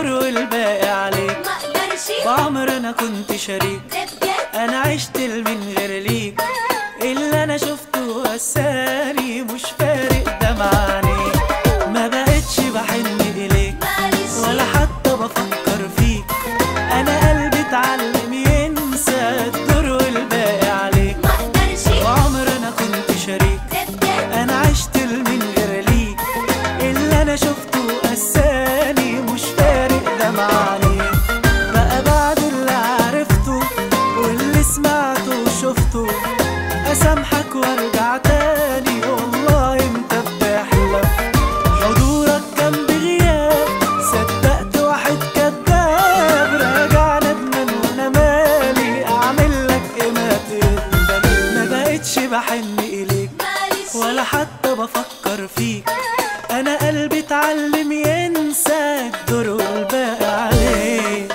الدور والباقي عليك ما اقدرش بعمر انا كنت شريك ده بجد انا عشت من غير ليك اللي انا شفته وساني مش فارق ده معني ما بقتش بحن اليك معلش ولا حتى بفكر فيك انا قلبي اتعلم ينسى الدور والباقي عليك ما اقدرش وعمر انا كنت شريك ده بجد انا عشت من غير ليك اللي انا شفته قساني مش فارق ده معني بقى بعد اللي عرفته واللي سمعته وشفته اسامحك وارجع تاني والله انت بتحلم حضورك جنب غياب صدقت واحد كداب راجع ندمان وانا مالي اعمل لك ايه ما تندم ما بقتش بحن اليك معلش ولا حتى بفكر فيك انا قلبي اتعلم ينسى الدور والباقي عليه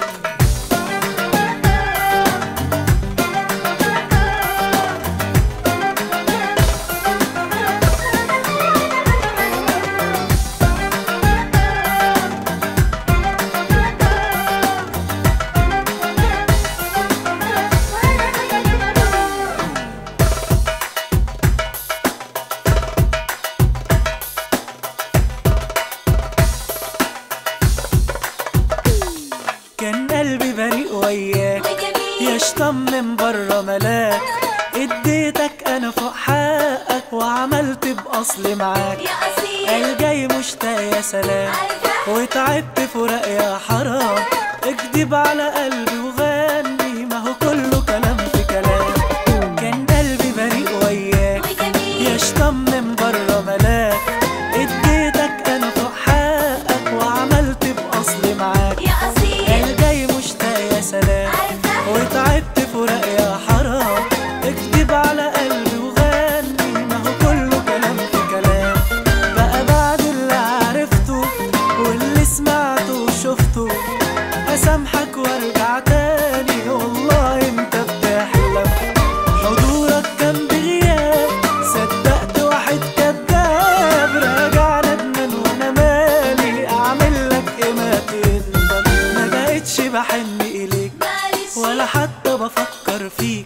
كان قلبي بريء وياك وجميل يشطم من بره ملاك اديتك انا فوق حقك وعملت باصل معاك يا اصيل قال جاي مشتاق يا سلام عارفة وتعبت فراق يا حرام اكدب على قلبي وغني ما هو كله كلام في كلام كان قلبي بريء وياك وجميل يشطم من بره ملاك اديتك انا فوق حقك وعملت باصل معاك يا اصيل قال جاي مشتاق يا سلام عارفة وتعبت فراق يا حرام اكدب على قلبي وغني ما هو كله كلام في كلام بقى بعد اللي عرفته واللي سمعته وشفته اسامحك وارجع تاني والله انت بتحلم حضورك كان بغياب صدقت واحد كداب راجع ندمان وانا مالي اعمل لك ايه ما تندم ما بقتش بحن اليك معلش ولا حتى بفكر فيك